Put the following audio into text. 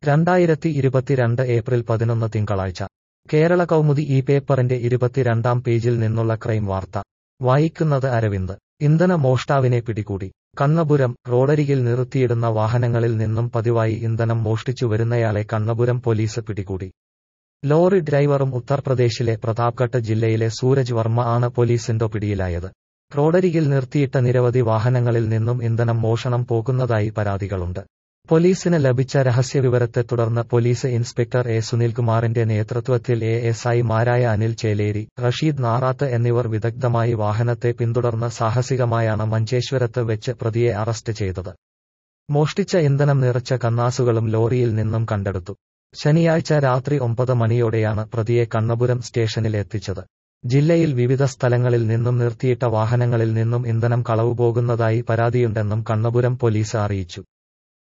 രണ്ടായിരത്തി ഇരുപത്തിരണ്ട് ഏപ്രിൽ പതിനൊന്ന് തിങ്കളാഴ്ച കേരള കൗമുദി ഈ പേപ്പറിന്റെ ഇരുപത്തിരണ്ടാം പേജിൽ നിന്നുള്ള ക്രൈം വാർത്ത വായിക്കുന്നത് അരവിന്ദ് ഇന്ധന മോഷ്ടാവിനെ പിടികൂടി കണ്ണപുരം റോഡരികിൽ നിർത്തിയിടുന്ന വാഹനങ്ങളിൽ നിന്നും പതിവായി ഇന്ധനം മോഷ്ടിച്ചു വരുന്നയാളെ കണ്ണപുരം പോലീസ് പിടികൂടി ലോറി ഡ്രൈവറും ഉത്തർപ്രദേശിലെ പ്രതാപ്ഗഡ് ജില്ലയിലെ സൂരജ് വർമ്മ ആണ് പോലീസിന്റെ പിടിയിലായത് റോഡരികിൽ നിർത്തിയിട്ട നിരവധി വാഹനങ്ങളിൽ നിന്നും ഇന്ധനം മോഷണം പോകുന്നതായി പരാതികളുണ്ട് പോലീസിന് ലഭിച്ച രഹസ്യവിവരത്തെ തുടർന്ന് പോലീസ് ഇൻസ്പെക്ടർ എ സുനിൽകുമാറിന്റെ നേതൃത്വത്തിൽ എ എസ് ഐമാരായ അനിൽ ചേലേരി റഷീദ് നാറാത്ത് എന്നിവർ വിദഗ്ധമായി വാഹനത്തെ പിന്തുടർന്ന് സാഹസികമായാണ് മഞ്ചേശ്വരത്ത് വെച്ച് പ്രതിയെ അറസ്റ്റ് ചെയ്തത് മോഷ്ടിച്ച ഇന്ധനം നിറച്ച കന്നാസുകളും ലോറിയിൽ നിന്നും കണ്ടെടുത്തു ശനിയാഴ്ച രാത്രി ഒമ്പത് മണിയോടെയാണ് പ്രതിയെ കണ്ണപുരം സ്റ്റേഷനിൽ എത്തിച്ചത് ജില്ലയിൽ വിവിധ സ്ഥലങ്ങളിൽ നിന്നും നിർത്തിയിട്ട വാഹനങ്ങളിൽ നിന്നും ഇന്ധനം കളവുപോകുന്നതായി പരാതിയുണ്ടെന്നും കണ്ണപുരം പോലീസ് അറിയിച്ചു